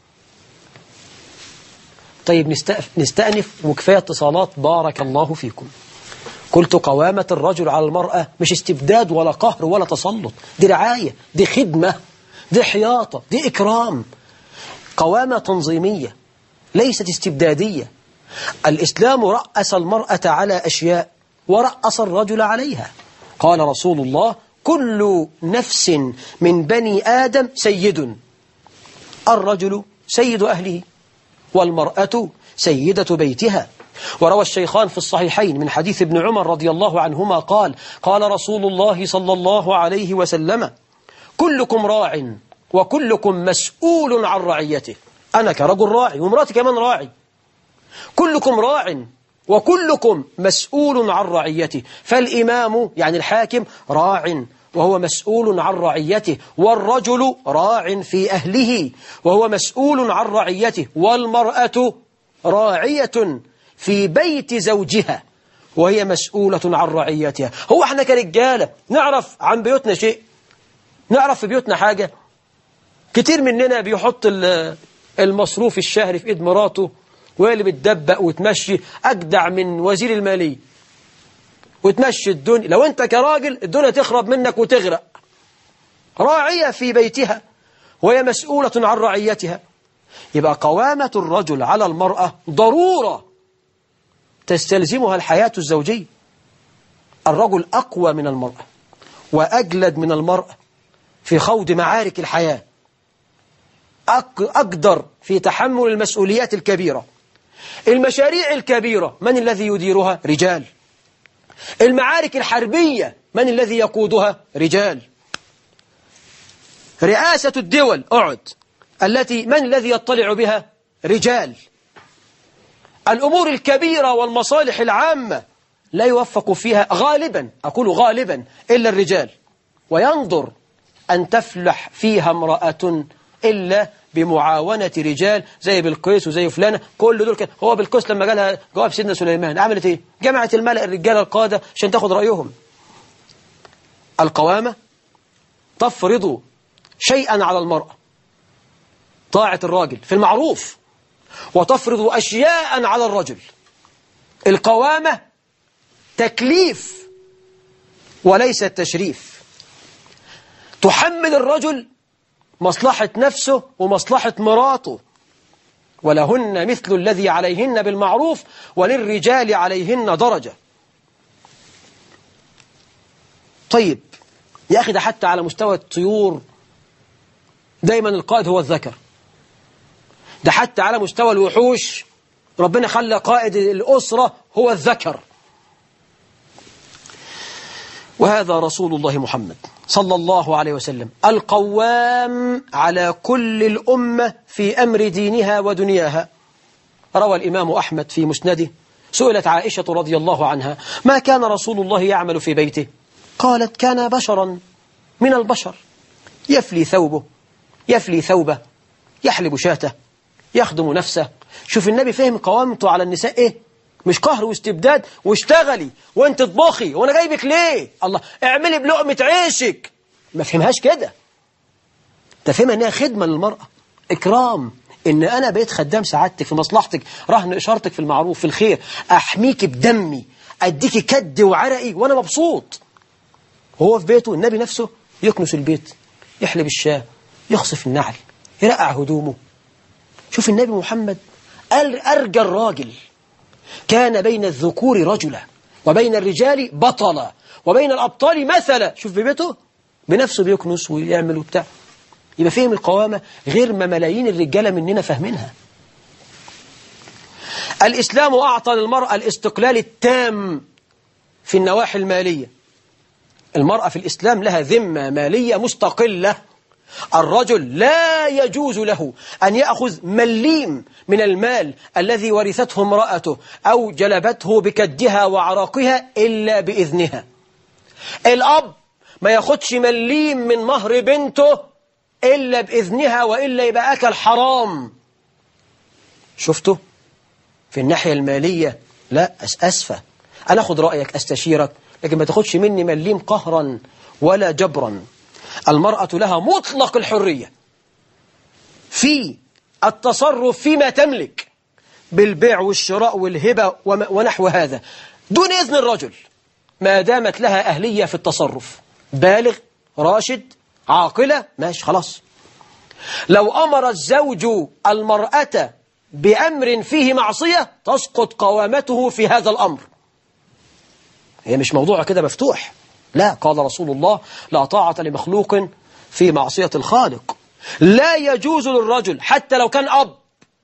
طيب نستأف- نستأنف وكفاية اتصالات بارك الله فيكم قلت قوامة الرجل على المرأة مش استبداد ولا قهر ولا تسلط دي رعاية دي خدمة دي حياطة دي إكرام قوامة تنظيمية ليست استبدادية الإسلام رأس المرأة على أشياء ورأس الرجل عليها قال رسول الله كل نفس من بني آدم سيد الرجل سيد أهله والمرأة سيدة بيتها وروى الشيخان في الصحيحين من حديث ابن عمر رضي الله عنهما قال قال رسول الله صلى الله عليه وسلم كلكم راع وكلكم مسؤول عن رعيته أنا كرجل راعي ومراتي كمان راعي كلكم راع وكلكم مسؤول عن رعيته فالإمام يعني الحاكم راع وهو مسؤول عن رعيته والرجل راع في أهله وهو مسؤول عن رعيته والمرأة راعية في بيت زوجها وهي مسؤولة عن رعيتها هو احنا كرجالة نعرف عن بيوتنا شيء نعرف في بيوتنا حاجة كتير مننا بيحط ال- المصروف الشهري في ايد مراته وهي اللي بتدبق وتمشي أجدع من وزير المالية وتمشي الدنيا لو انت كراجل الدنيا تخرب منك وتغرق راعية في بيتها وهي مسؤولة عن رعيتها يبقى قوامة الرجل على المرأة ضرورة تستلزمها الحياة الزوجية الرجل أقوى من المرأة وأجلد من المرأة في خوض معارك الحياة أق- أقدر في تحمل المسؤوليات الكبيرة المشاريع الكبيرة من الذي يديرها؟ رجال المعارك الحربية من الذي يقودها؟ رجال رئاسة الدول أعد التي من الذي يطلع بها؟ رجال الأمور الكبيرة والمصالح العامة لا يوفق فيها غالبا أقول غالبا إلا الرجال وينظر أن تفلح فيها امرأة إلا بمعاونة رجال زي بالقيس وزي فلانة كل دول كده هو بالقيس لما جالها جواب سيدنا سليمان عملت ايه جمعت الملأ الرجال القادة عشان تاخد رأيهم القوامة تفرض شيئا على المرأة طاعة الراجل في المعروف وتفرض أشياء على الرجل القوامة تكليف وليس التشريف تحمل الرجل مصلحة نفسه ومصلحة مراته ولهن مثل الذي عليهن بالمعروف وللرجال عليهن درجة طيب يا أخي ده حتى على مستوى الطيور دايما القائد هو الذكر ده حتى على مستوى الوحوش ربنا خلى قائد الأسرة هو الذكر وهذا رسول الله محمد صلى الله عليه وسلم القوام على كل الأمة في أمر دينها ودنياها روى الإمام أحمد في مسنده سئلت عائشة رضي الله عنها ما كان رسول الله يعمل في بيته قالت كان بشرا من البشر يفلي ثوبه يفلي ثوبه يحلب شاته يخدم نفسه شوف النبي فهم قوامته على النساء ايه مش قهر واستبداد واشتغلي وانت تطبخي وانا جايبك ليه الله اعملي بلقمة عيشك ما فهمهاش كده تفهمها انها خدمة للمرأة اكرام ان انا بقيت خدام سعادتك في مصلحتك رهن اشارتك في المعروف في الخير احميك بدمي اديكي كد وعرقي وانا مبسوط وهو في بيته النبي نفسه يكنس البيت يحلب الشاه يخصف النعل يرقع هدومه شوف النبي محمد قال أرجى الراجل كان بين الذكور رجلا وبين الرجال بطلا وبين الأبطال مثلا شوف ببيته بنفسه بيكنس ويعمل وبتاع يبقى فهم القوامة غير ما ملايين الرجالة مننا فاهمينها الإسلام أعطى للمرأة الاستقلال التام في النواحي المالية المرأة في الإسلام لها ذمة مالية مستقلة الرجل لا يجوز له أن يأخذ مليم من المال الذي ورثته امرأته أو جلبته بكدها وعراقها إلا بإذنها الأب ما ياخدش مليم من مهر بنته إلا بإذنها وإلا يبقى أكل حرام شفته في الناحية المالية لا أس أسفة أنا أخذ رأيك أستشيرك لكن ما تاخدش مني مليم قهرا ولا جبرا المرأة لها مطلق الحرية في التصرف فيما تملك بالبيع والشراء والهبة وما- ونحو هذا دون إذن الرجل ما دامت لها أهلية في التصرف بالغ راشد عاقلة ماشي خلاص لو أمر الزوج المرأة بأمر فيه معصية تسقط قوامته في هذا الأمر هي مش موضوع كده مفتوح لا قال رسول الله لا طاعة لمخلوق في معصية الخالق لا يجوز للرجل حتى لو كان أب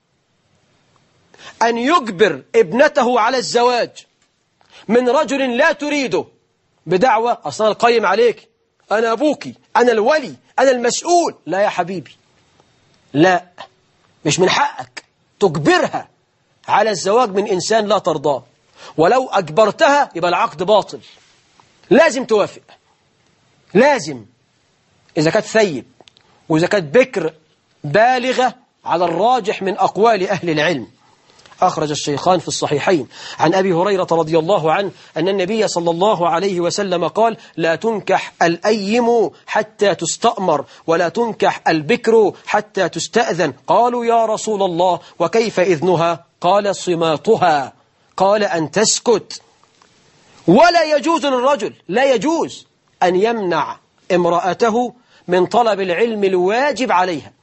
أن يجبر ابنته على الزواج من رجل لا تريده بدعوة أصلا القيم عليك أنا أبوكي أنا الولي أنا المسؤول لا يا حبيبي لا مش من حقك تجبرها على الزواج من إنسان لا ترضاه ولو أجبرتها يبقى العقد باطل لازم توافق لازم إذا كانت ثيب وإذا كانت بكر بالغة على الراجح من أقوال أهل العلم أخرج الشيخان في الصحيحين عن أبي هريرة رضي الله عنه أن النبي صلى الله عليه وسلم قال لا تنكح الأيم حتى تستأمر ولا تنكح البكر حتى تستأذن قالوا يا رسول الله وكيف إذنها قال صماتها قال أن تسكت ولا يجوز للرجل لا يجوز أن يمنع امرأته من طلب العلم الواجب عليها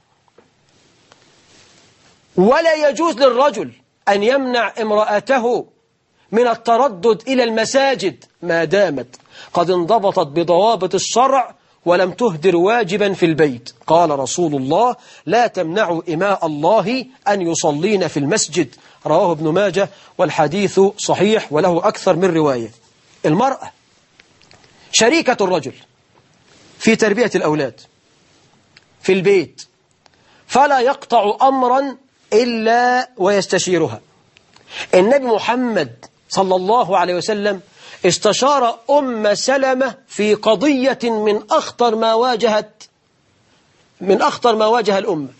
ولا يجوز للرجل أن يمنع امرأته من التردد إلى المساجد ما دامت قد انضبطت بضوابط الشرع ولم تهدر واجبا في البيت قال رسول الله لا تمنعوا إماء الله أن يصلين في المسجد رواه ابن ماجه والحديث صحيح وله أكثر من رواية المرأة شريكة الرجل في تربية الأولاد في البيت فلا يقطع أمرا إلا ويستشيرها النبي محمد صلى الله عليه وسلم استشار أم سلمة في قضية من أخطر ما واجهت من أخطر ما واجه الأمة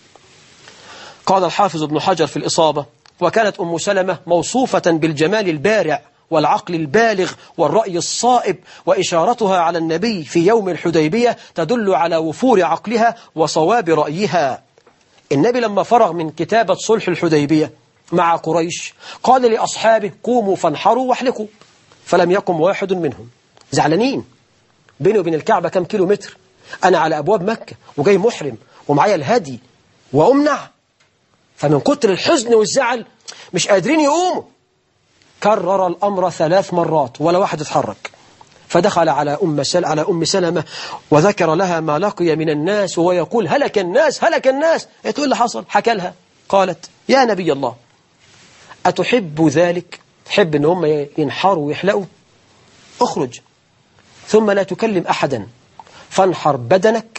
قال الحافظ ابن حجر في الإصابة وكانت أم سلمة موصوفة بالجمال البارع والعقل البالغ والرأي الصائب وإشارتها على النبي في يوم الحديبية تدل على وفور عقلها وصواب رأيها النبي لما فرغ من كتابة صلح الحديبية مع قريش قال لأصحابه قوموا فانحروا واحلقوا فلم يقم واحد منهم زعلانين بيني وبين الكعبة كم كيلو متر أنا على أبواب مكة وجاي محرم ومعايا الهدي وأمنع فمن كتر الحزن والزعل مش قادرين يقوموا كرر الأمر ثلاث مرات ولا واحد اتحرك فدخل على أم سل على أم سلمة وذكر لها ما لقي من الناس وهو يقول هلك الناس هلك الناس تقول اللي حصل حكى لها قالت يا نبي الله أتحب ذلك تحب أن هم ينحروا ويحلقوا اخرج ثم لا تكلم أحدا فانحر بدنك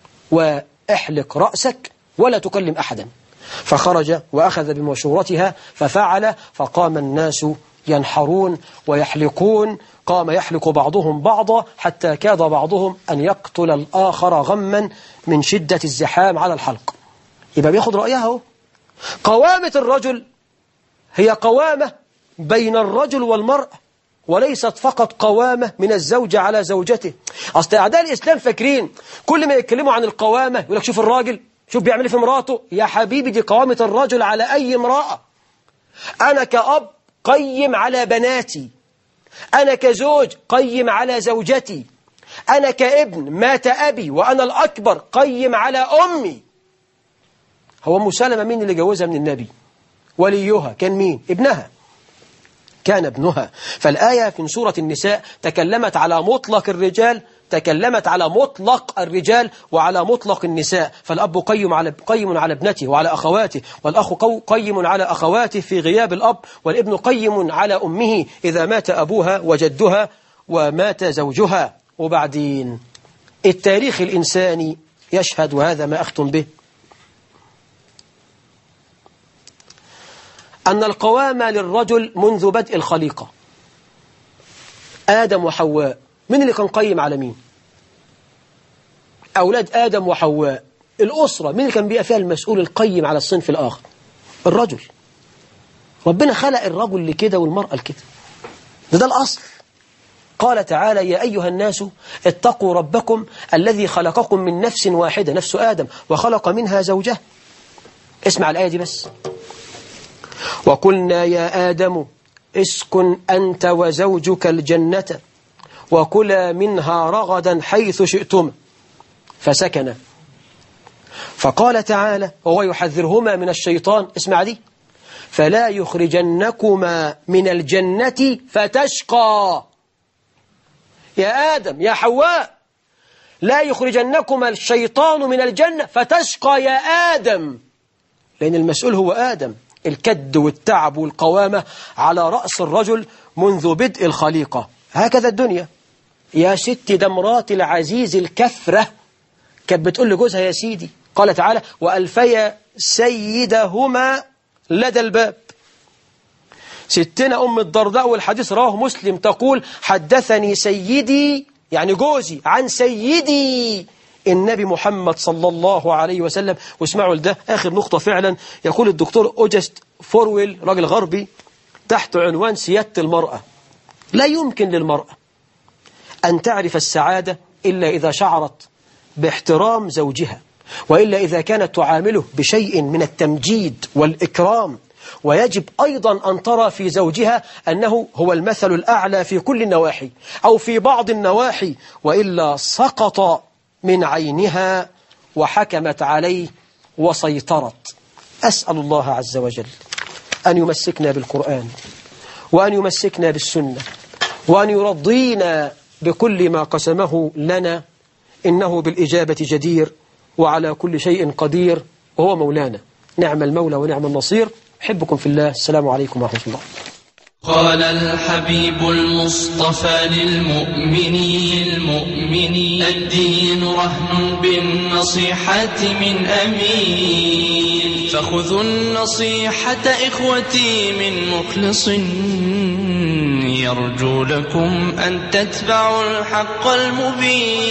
واحلق رأسك ولا تكلم أحدا فخرج وأخذ بمشورتها ففعل فقام الناس ينحرون ويحلقون قام يحلق بعضهم بعضا حتى كاد بعضهم أن يقتل الآخر غما من شدة الزحام على الحلق يبقى بياخد رأيها هو قوامة الرجل هي قوامة بين الرجل والمرأة وليست فقط قوامة من الزوجة على زوجته أصل أعداء الإسلام فاكرين كل ما يتكلموا عن القوامة يقول لك شوف الراجل شوف بيعمل ايه في مراته يا حبيبي دي قوامة الرجل على أي امرأة أنا كأب قيم على بناتي أنا كزوج قيم على زوجتي أنا كابن مات أبي وأنا الأكبر قيم على أمي هو مسلمة مين اللي جوزها من النبي وليها كان مين ابنها كان ابنها فالآية في سورة النساء تكلمت على مطلق الرجال تكلمت على مطلق الرجال وعلى مطلق النساء فالأب قيم على قيم على ابنته وعلى أخواته والأخ قيم على أخواته في غياب الأب والابن قيم على أمه إذا مات أبوها وجدها ومات زوجها وبعدين التاريخ الإنساني يشهد وهذا ما أختم به أن القوامة للرجل منذ بدء الخليقة آدم وحواء من اللي كان قيم على مين أولاد آدم وحواء الأسرة من اللي كان بيبقى فيها المسؤول القيم على الصنف الآخر الرجل ربنا خلق الرجل لكده والمرأة لكده ده ده الأصل قال تعالى يا أيها الناس اتقوا ربكم الذي خلقكم من نفس واحدة نفس آدم وخلق منها زوجه اسمع الآية دي بس وقلنا يا آدم اسكن أنت وزوجك الجنة وكلا منها رغدا حيث شئتم فسكن فقال تعالى وهو يحذرهما من الشيطان اسمع دي فلا يخرجنكما من الجنة فتشقى يا آدم يا حواء لا يخرجنكما الشيطان من الجنة فتشقى يا آدم لأن المسؤول هو آدم الكد والتعب والقوامة على رأس الرجل منذ بدء الخليقة هكذا الدنيا يا ست دمرات العزيز الكثرة كانت بتقول لجوزها يا سيدي قال تعالى وألفيا سيدهما لدى الباب ستنا أم الدرداء والحديث رواه مسلم تقول حدثني سيدي يعني جوزي عن سيدي النبي محمد صلى الله عليه وسلم واسمعوا لده آخر نقطة فعلا يقول الدكتور أوجست فورويل راجل غربي تحت عنوان سيادة المرأة لا يمكن للمرأة أن تعرف السعادة إلا إذا شعرت باحترام زوجها وإلا إذا كانت تعامله بشيء من التمجيد والإكرام ويجب أيضا أن ترى في زوجها أنه هو المثل الأعلى في كل النواحي أو في بعض النواحي وإلا سقط من عينها وحكمت عليه وسيطرت أسأل الله عز وجل أن يمسكنا بالقرآن وأن يمسكنا بالسنة وأن يرضينا بكل ما قسمه لنا إنه بالإجابة جدير وعلى كل شيء قدير وهو مولانا نعم المولى ونعم النصير أحبكم في الله السلام عليكم ورحمة الله قال الحبيب المصطفى للمؤمنين المؤمنين الدين رهن بالنصيحة من أمين فخذوا النصيحة إخوتي من مخلص يرجو لكم أن تتبعوا الحق المبين